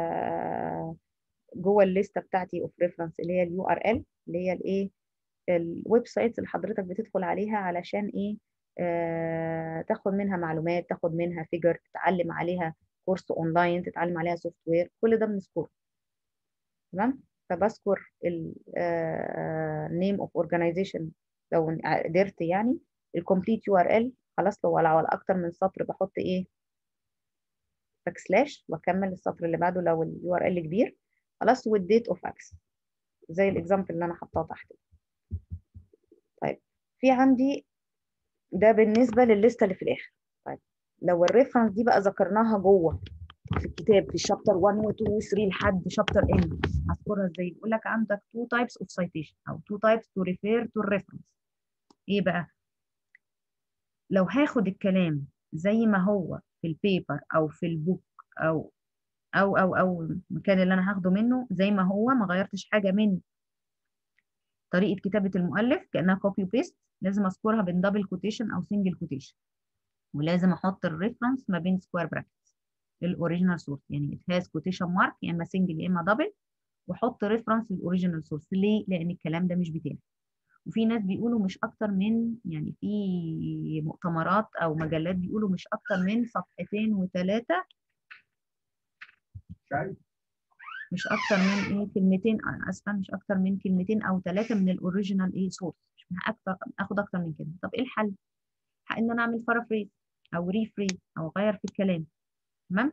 جوه الليسته بتاعتي اوف ريفرنس اللي هي اليو ار ال اللي هي الايه الويب سايتس اللي حضرتك بتدخل عليها علشان ايه آه، تاخد منها معلومات تاخد منها فيجر تتعلم عليها كورس اونلاين تتعلم عليها سوفت وير كل ده بنذكره تمام فبذكر النيم اوف اورجانيزيشن لو قدرت يعني الكومبليت يو ار ال خلاص لو على اكتر من سطر بحط ايه باك سلاش واكمل السطر اللي بعده لو اليو ار ال كبير خلاص والديت اوف اكسس زي الاكزامبل اللي انا حطاه تحت طيب في عندي ده بالنسبه للليسته اللي في الاخر طيب لو الريفرنس دي بقى ذكرناها جوه في الكتاب في شابتر 1 و 2 و 3 لحد شابتر ان هذكرها ازاي بيقول لك عندك two types of citation او two types to refer to reference ايه بقى لو هاخد الكلام زي ما هو في البيبر او في البوك او او او او المكان اللي انا هاخده منه زي ما هو ما غيرتش حاجه من طريقه كتابه المؤلف كانها كوبي بيست لازم اذكرها بين دبل كوتيشن او سنجل كوتيشن ولازم احط الريفرنس ما بين سكوير براكتس للاوريجينال سورس يعني it has quotation mark يا اما سنجل يا اما دبل واحط ريفرنس للاوريجينال سورس ليه لان الكلام ده مش بتاعي وفي ناس بيقولوا مش اكتر من يعني في مؤتمرات او مجلات بيقولوا مش اكتر من صفحتين وثلاثه مش اكتر من ايه كلمتين انا اسفه مش اكتر من كلمتين او ثلاثه من الاوريجينال ايه سورس مش اكتر اخد اكتر من كده طب ايه الحل ان انا اعمل بارافريز او ريفريز او اغير في الكلام تمام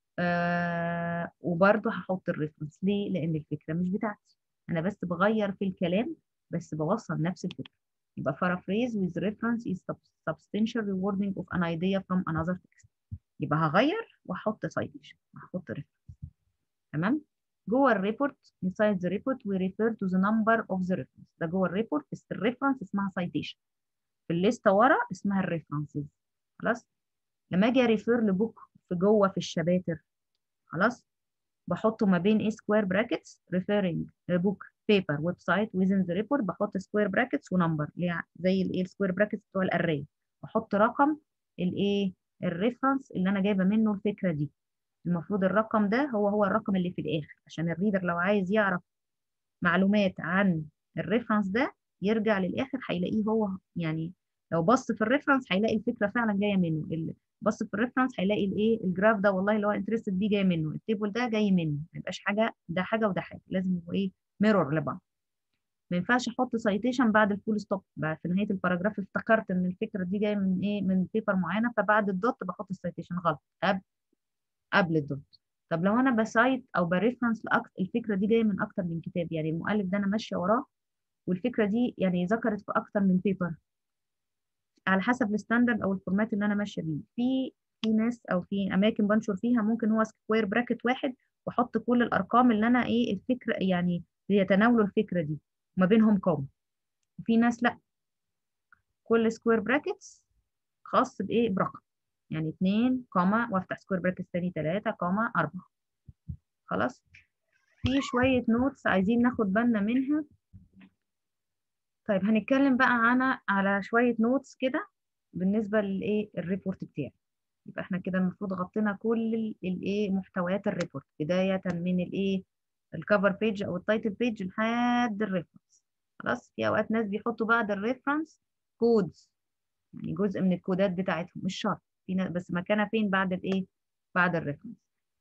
آه وبرضه هحط الريفرنس ليه لان الفكره مش بتاعتي انا بس بغير في الكلام بس بوصل نفس الفكره يبقى paraphrase with reference is substantial rewarding of an idea from another text يبقى هغير واحط citation واحط reference تمام جوه الريبورت inside the report we refer to the number of the reference ده جوه الريبورت بس الريفرنس اسمها citation في الليسته ورا اسمها الريفرنسز خلاص لما اجي ريفير لبوك في جوه في الشباتر خلاص بحطه ما بين ايه سكوير براكتس ريفيرنج لبوك بيبر ويب سايت within the report بحط سكوير براكتس ونمبر زي الايه السكوير براكتس بتوع الاري بحط رقم الايه الريفرنس اللي انا جايبه منه الفكره دي المفروض الرقم ده هو هو الرقم اللي في الاخر عشان الريدر لو عايز يعرف معلومات عن الريفرنس ده يرجع للاخر هيلاقيه هو يعني لو بص في الريفرنس هيلاقي الفكره فعلا جايه منه بص في الريفرنس هيلاقي الايه الجراف ده والله اللي هو انترستد بيه جاي منه التيبل ده جاي منه ما يبقاش حاجه ده حاجه وده حاجه لازم يبقوا ايه ميرور لبعض ما ينفعش احط سايتيشن بعد الفول ستوب بعد في نهايه الباراجراف افتكرت ان الفكره دي جايه من ايه من بيبر معينه فبعد الدوت بحط السايتيشن غلط قبل قبل الدوت طب لو انا بسايت او بريفرنس لاكتر الفكره دي جايه من اكتر من كتاب يعني المؤلف ده انا ماشيه وراه والفكره دي يعني ذكرت في اكتر من بيبر على حسب الستاندرد او الفورمات اللي انا ماشيه بيه في في ناس او في اماكن بنشر فيها ممكن هو سكوير براكت واحد واحط كل الارقام اللي انا ايه الفكره يعني يتناولوا الفكره دي وما بينهم كوم وفي ناس لا كل سكوير براكتس خاص بايه برقم يعني 2 كوما وافتح سكوير براكتس تاني 3 كوما 4 خلاص في شويه نوتس عايزين ناخد بالنا منها طيب هنتكلم بقى عن على شويه نوتس كده بالنسبه للايه الريبورت بتاعي يبقى احنا كده المفروض غطينا كل الايه محتويات الريبورت بدايه من الايه الكفر بيج او التايتل بيج لحد الريفرنس خلاص في اوقات ناس بيحطوا بعد الريفرنس كودز يعني جزء من الكودات بتاعتهم مش شرط في ناس بس مكانها فين بعد الايه بعد الريفرنس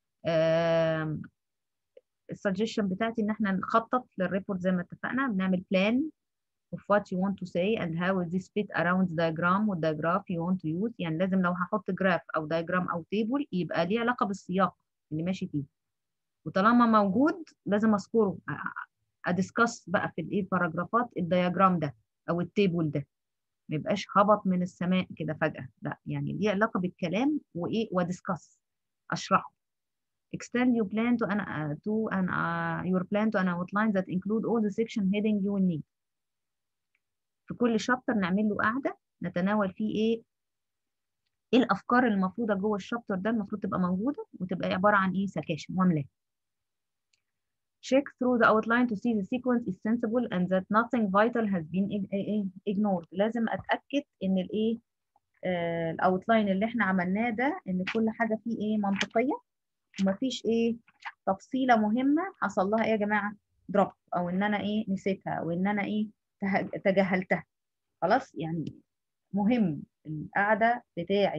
السجشن بتاعتي ان احنا نخطط للريبورت زي ما اتفقنا بنعمل بلان of what you want to say and how will this fit around the diagram والdiagraph you want to use يعني لازم لو هحط جراف او diagram او table يبقى ليه علاقه بالسياق اللي ماشي فيه وطالما موجود لازم اذكره ادسكس بقى في الايه باراجرافات الدياجرام ده او التيبل ده ما يبقاش هبط من السماء كده فجاه لا يعني ليه علاقه بالكلام وايه وادسكس اشرحه extend your plan to an uh, to an uh, your plan to an outline that include all the section heading you will need في كل شابتر نعمل له قاعده نتناول فيه ايه ايه الافكار المفروضه جوه الشابتر ده المفروض تبقى موجوده وتبقى عباره عن ايه سكاشن واملاء check through the outline to see the sequence is sensible and that nothing vital has been ignored لازم اتاكد ان الايه آه الاوتلاين اللي احنا عملناه ده ان كل حاجه فيه ايه منطقيه ومفيش ايه تفصيله مهمه حصل لها ايه يا جماعه دروب او ان انا ايه نسيتها او ان انا ايه تجاهلتها خلاص يعني مهم القعده بتاعه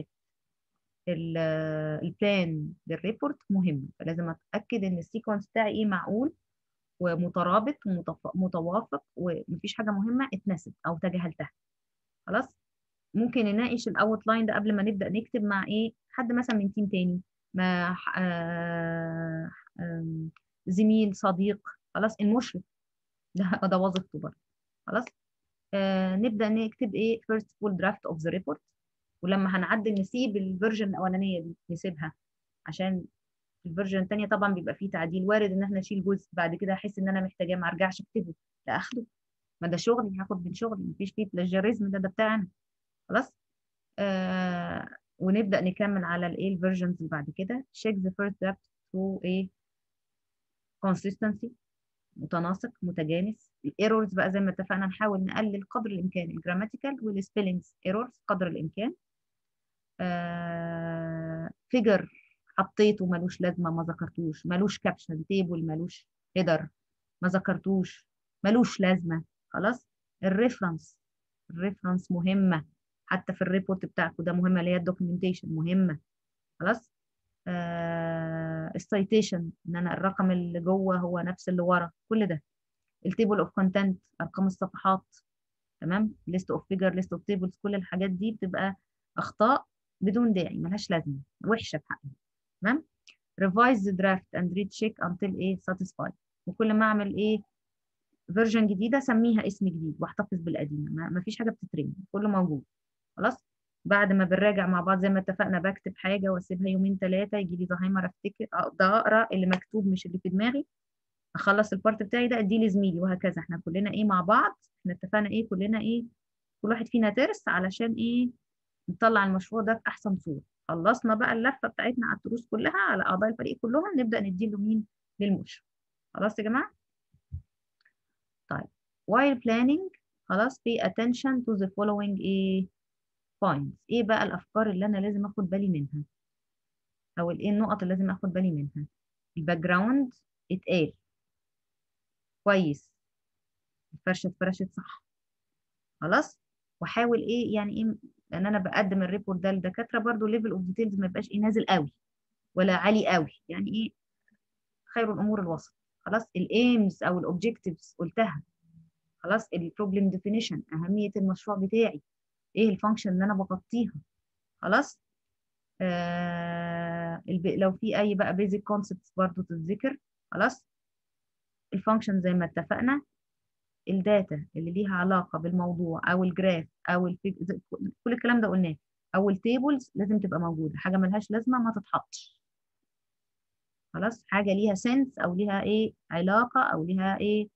البلان للريبورت مهمه فلازم اتاكد ان السيكونس بتاعي ايه معقول ومترابط ومتوافق ومفيش حاجه مهمه اتنست او تجاهلتها خلاص ممكن نناقش الاوت لاين ده قبل ما نبدا نكتب مع ايه حد مثلا من تيم تاني مع آه زميل صديق خلاص المشرف ده ده وظيفته برضه خلاص آه نبدا نكتب ايه first full draft of the report ولما هنعدل نسيب الفيرجن الاولانيه دي نسيبها عشان الفيرجن الثانيه طبعا بيبقى فيه تعديل وارد ان احنا نشيل جزء بعد كده احس ان انا محتاجاه ما ارجعش اكتبه لا اخده ما ده شغلي هاخد من شغلي مفيش فيه بلاجيريزم ده ده بتاعنا خلاص آه ونبدا نكمل على الايه الفيرجنز اللي بعد كده check the first draft through ايه consistency متناسق متجانس الايرورز بقى زي ما اتفقنا نحاول نقلل قدر الامكان الجراماتيكال والسبيلنجز ايرورز قدر الامكان فيجر آه حطيته ملوش لازمه ما ذكرتوش ملوش كابشن تيبل ملوش هيدر ما ذكرتوش ملوش لازمه خلاص الريفرنس الريفرنس مهمه حتى في الريبورت بتاعكم ده مهمه اللي هي الدوكيومنتيشن مهمه خلاص آه السيتيشن ان انا الرقم اللي جوه هو نفس اللي ورا كل ده التيبل اوف كونتنت ارقام الصفحات تمام ليست اوف فيجر ليست اوف تيبلز كل الحاجات دي بتبقى اخطاء بدون داعي ملهاش لازمه وحشه في حقنا تمام revise the draft and recheck until ايه satisfied وكل ما اعمل ايه فيرجن جديده سميها اسم جديد واحتفظ بالقديمه ما فيش حاجه بتترمي كله موجود خلاص بعد ما بنراجع مع بعض زي ما اتفقنا بكتب حاجه واسيبها يومين ثلاثه يجي لي زهايمر افتكر اقدر اقرا اللي مكتوب مش اللي في دماغي اخلص البارت بتاعي ده اديه لزميلي وهكذا احنا كلنا ايه مع بعض احنا اتفقنا ايه كلنا ايه كل واحد فينا ترس علشان ايه نطلع المشروع ده في احسن صوره خلصنا بقى اللفه بتاعتنا على التروس كلها على اعضاء الفريق كلهم نبدا نديله مين للمشرف خلاص يا جماعه طيب while planning خلاص pay attention to the following ايه points ايه بقى الافكار اللي انا لازم اخد بالي منها او الايه النقط اللي لازم اخد بالي منها الباك جراوند اتقال كويس الفرشه اتفرشت صح خلاص واحاول ايه يعني ايه لان انا بقدم الريبورت ده للدكاتره برضو ليفل اوف ديتيلز ما يبقاش ايه نازل قوي ولا عالي قوي يعني ايه خير الامور الوسط خلاص الايمز او الاوبجكتيفز قلتها خلاص البروبلم ديفينيشن اهميه المشروع بتاعي ايه الفانكشن اللي انا بغطيها خلاص آه لو في اي بقى بيزك كونسبتس برضو تتذكر خلاص الفانكشن زي ما اتفقنا الداتا اللي ليها علاقه بالموضوع او الجراف او الفيج... كل الكلام ده قلناه او التيبلز لازم تبقى موجوده حاجه ملهاش لازمه ما تتحطش خلاص حاجه ليها سنس او ليها ايه علاقه او ليها ايه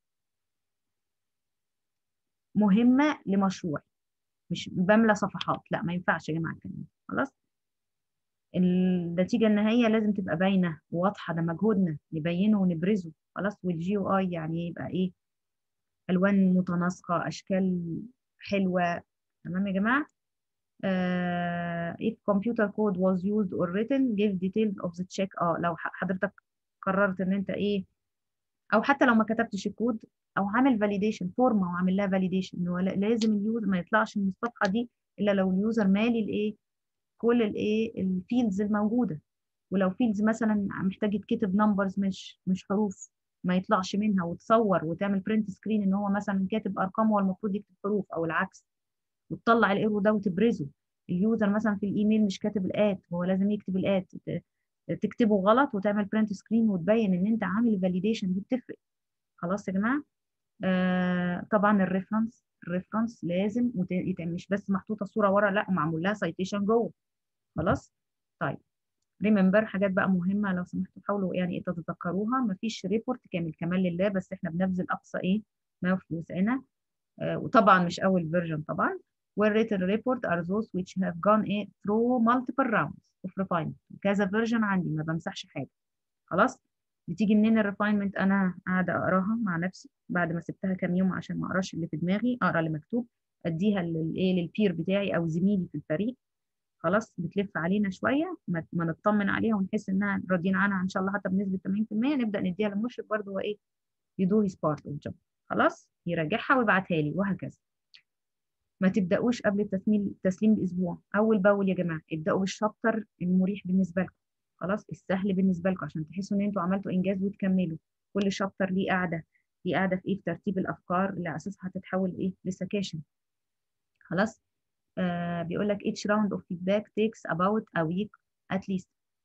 مهمه لمشروع مش بملى صفحات لا ما ينفعش يا جماعه الكلام خلاص النتيجه النهائيه لازم تبقى باينه وواضحه ده مجهودنا نبينه ونبرزه خلاص والجي او اي يعني يبقى ايه الوان متناسقه اشكال حلوه تمام يا جماعه uh, if computer code was used or written give details of the check اه لو حضرتك قررت ان انت ايه او حتى لو ما كتبتش الكود او عامل فاليديشن فورمه وعامل لها فاليديشن انه لازم اليوزر ما يطلعش من الصفحه دي الا لو اليوزر مالي الايه كل الايه الفيلدز الموجوده ولو فيلدز مثلا محتاج يتكتب نمبرز مش مش حروف ما يطلعش منها وتصور وتعمل برنت سكرين ان هو مثلا كاتب ارقام هو المفروض يكتب حروف او العكس وتطلع الايرور ده وتبرزه اليوزر مثلا في الايميل مش كاتب الات هو لازم يكتب الات تكتبه غلط وتعمل برنت سكرين وتبين ان انت عامل فاليديشن دي بتفرق خلاص يا جماعه آه طبعا الريفرنس الريفرنس لازم يتعمل مش بس محطوطه صوره ورا لا ومعمول لها سايتيشن جوه خلاص طيب ريمبر حاجات بقى مهمه لو سمحتوا حاولوا يعني ايه تتذكروها مفيش ريبورت كامل كمان لله بس احنا بنبذل اقصى ايه ما في وسعنا آه وطبعا مش اول فيرجن طبعا والwritten report are those which have gone eh, through multiple rounds of refinement كذا فيرجن عندي ما بمسحش حاجه خلاص بتيجي منين الريفاينمنت انا قاعده اقراها مع نفسي بعد ما سبتها كام يوم عشان ما اقراش اللي في دماغي اقرا اللي مكتوب اديها للايه للبير بتاعي او زميلي في الفريق خلاص بتلف علينا شويه ما, ما نطمن عليها ونحس انها راضيين عنها ان شاء الله حتى بنسبه 80% نبدا نديها للمشرف برضه هو ايه يدو هيز بارت اوف جوب خلاص يراجعها ويبعتها لي وهكذا ما تبداوش قبل التسليم التسليم باسبوع اول باول يا جماعه ابداوا بالشابتر المريح بالنسبه لكم خلاص السهل بالنسبه لكم عشان تحسوا ان انتوا عملتوا انجاز وتكملوا كل شابتر ليه قاعده ليه قاعده في ايه في ترتيب الافكار اللي على اساسها هتتحول ايه لسكاشن خلاص آه بيقول لك each round of feedback takes about a week at least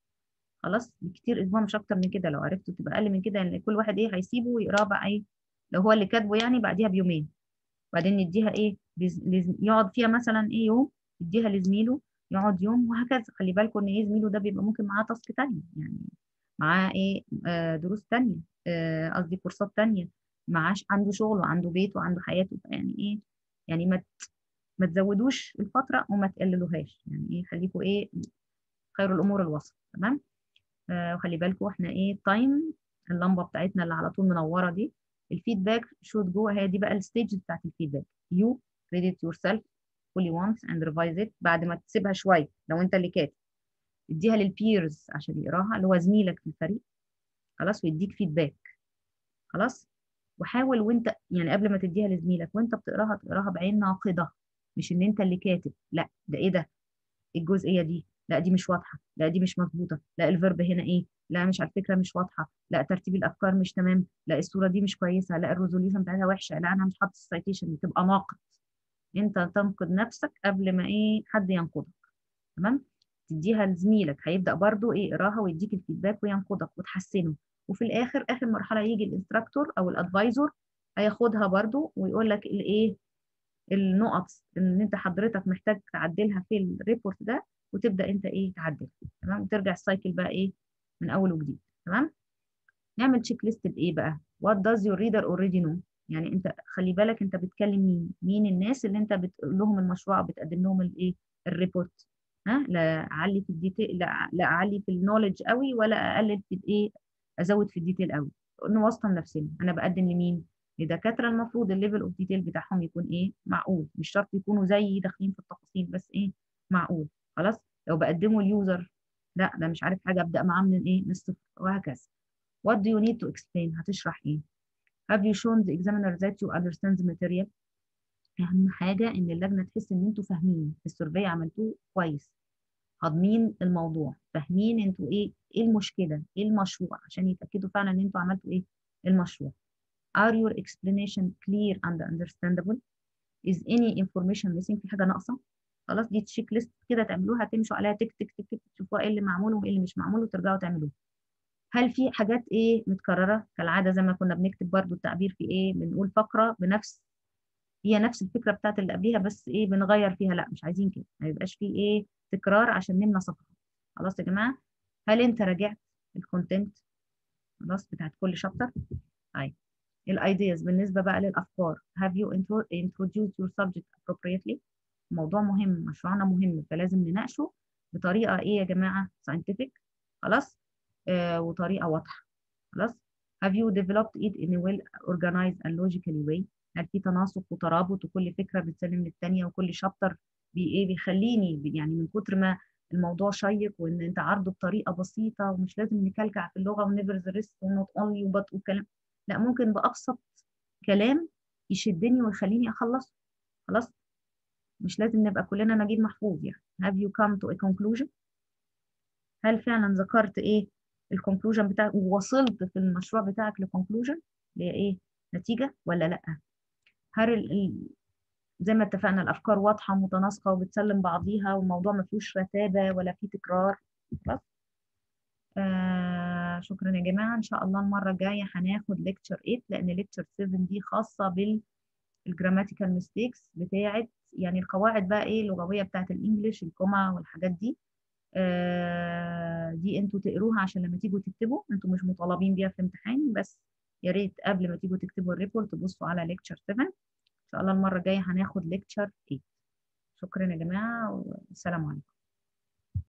خلاص كتير اسبوع مش اكتر من كده لو عرفتوا تبقى اقل من كده ان كل واحد ايه هيسيبه ويقراه بقى ايه لو هو اللي كاتبه يعني بعديها بيومين بعدين نديها ايه لز... لز... يقعد فيها مثلا ايه يوم يديها لزميله يقعد يوم وهكذا خلي بالكم ان ايه زميله ده بيبقى ممكن معاه تاسك تانية يعني معاه ايه آه دروس تانية قصدي آه كورسات تانية معاش عنده شغل وعنده بيت وعنده حياته يعني ايه يعني ما ما تزودوش الفترة وما تقللوهاش يعني ايه خليكوا ايه خير الامور الوسط تمام آه وخلي بالكم احنا ايه تايم اللمبه بتاعتنا اللي على طول منوره دي الفيدباك شوت جوه هي دي بقى الستيج بتاعت الفيدباك يو credit yourself fully once and revise it بعد ما تسيبها شويه لو انت اللي كاتب اديها للبيرز عشان يقراها اللي هو زميلك في الفريق خلاص ويديك فيدباك خلاص وحاول وانت يعني قبل ما تديها لزميلك وانت بتقراها تقراها بعين ناقده مش ان انت اللي كاتب لا ده ايه ده الجزئيه دي لا دي مش واضحه لا دي مش مظبوطه لا الفيرب هنا ايه لا مش على فكره مش واضحه لا ترتيب الافكار مش تمام لا الصوره دي مش كويسه لا الريزوليوشن بتاعتها وحشه لا انا مش حاطط السايتيشن تبقى ناقد انت تنقد نفسك قبل ما ايه حد ينقدك تمام تديها لزميلك هيبدا برضو ايه يقراها ويديك الفيدباك وينقدك وتحسنه وفي الاخر اخر مرحله يجي الانستراكتور او الادفايزور هياخدها برضو ويقول لك الايه النقط ان انت حضرتك محتاج تعدلها في الريبورت ده وتبدا انت ايه تعدل تمام وترجع السايكل بقى ايه من اول وجديد تمام نعمل تشيك ليست بايه بقى what does your reader already know يعني انت خلي بالك انت بتكلم مين مين الناس اللي انت بتقول لهم المشروع او بتقدم لهم الايه الريبورت ها لا اعلي في الديتيل لا, لا اعلي في النولج قوي ولا اقلل في الايه ازود في الديتيل قوي نوصل نفسنا انا بقدم لمين لدكاتره المفروض الليفل اوف ديتيل بتاعهم يكون ايه معقول مش شرط يكونوا زي داخلين في التفاصيل بس ايه معقول خلاص لو بقدمه اليوزر لا ده مش عارف حاجه ابدا معاه من ايه من الصفر وهكذا what do you need to explain هتشرح ايه have you shown the examiner that you understand the material اهم حاجه ان اللجنه تحس ان انتوا فاهمين السيرفي عملتوه كويس هاضمين الموضوع فاهمين انتوا ايه ايه المشكله ايه المشروع عشان يتاكدوا فعلا ان انتوا عملتوا ايه المشروع are your explanation clear and understandable is any information missing في حاجه ناقصه خلاص دي تشيك ليست كده تعملوها تمشوا عليها تك تك تك تشوفوا ايه اللي معمول وايه اللي مش معمول وترجعوا تعملوه هل في حاجات ايه متكرره كالعاده زي ما كنا بنكتب برضو التعبير في ايه بنقول فقره بنفس هي نفس الفكره بتاعت اللي قبليها بس ايه بنغير فيها لا مش عايزين كده ما يبقاش في ايه تكرار عشان نملى صفحه خلاص يا جماعه هل انت راجعت الكونتنت خلاص بتاعت كل شابتر طيب الايدياز بالنسبه بقى للافكار have you introduced your subject appropriately موضوع مهم مشروعنا مهم فلازم نناقشه بطريقه ايه يا جماعه scientific خلاص آه وطريقه واضحه خلاص have you developed it in a well organized and logically way هل في تناسق وترابط وكل فكره بتسلم للثانيه وكل شابتر بي ايه بيخليني يعني من كتر ما الموضوع شيق وان انت عرضه بطريقه بسيطه ومش لازم نكلكع في اللغه ونيفر ذا ريست ونوت اونلي وبط والكلام لا ممكن بابسط كلام يشدني ويخليني اخلصه خلاص مش لازم نبقى كلنا نجيب محفوظ يعني have you come to a conclusion هل فعلا ذكرت ايه الكونكلوجن بتاعك ووصلت في المشروع بتاعك لكونكلوجن اللي هي ايه نتيجه ولا لا هل ال... زي ما اتفقنا الافكار واضحه ومتناسقه وبتسلم بعضيها والموضوع ما فيهوش رتابه ولا فيه تكرار خلاص آه شكرا يا جماعه ان شاء الله المره الجايه هناخد ليكتشر 8 لان ليكتشر 7 دي خاصه بال الجراماتيكال ميستيكس بتاعت يعني القواعد بقى ايه اللغويه بتاعت الانجليش الكوما والحاجات دي آه دي انتوا تقروها عشان لما تيجوا تكتبوا انتوا مش مطالبين بيها في الامتحان بس يا ريت قبل ما تيجوا تكتبوا الريبورت تبصوا على ليكتشر 7 ان شاء الله المره الجايه هناخد ليكتشر 8 شكرا يا جماعه والسلام عليكم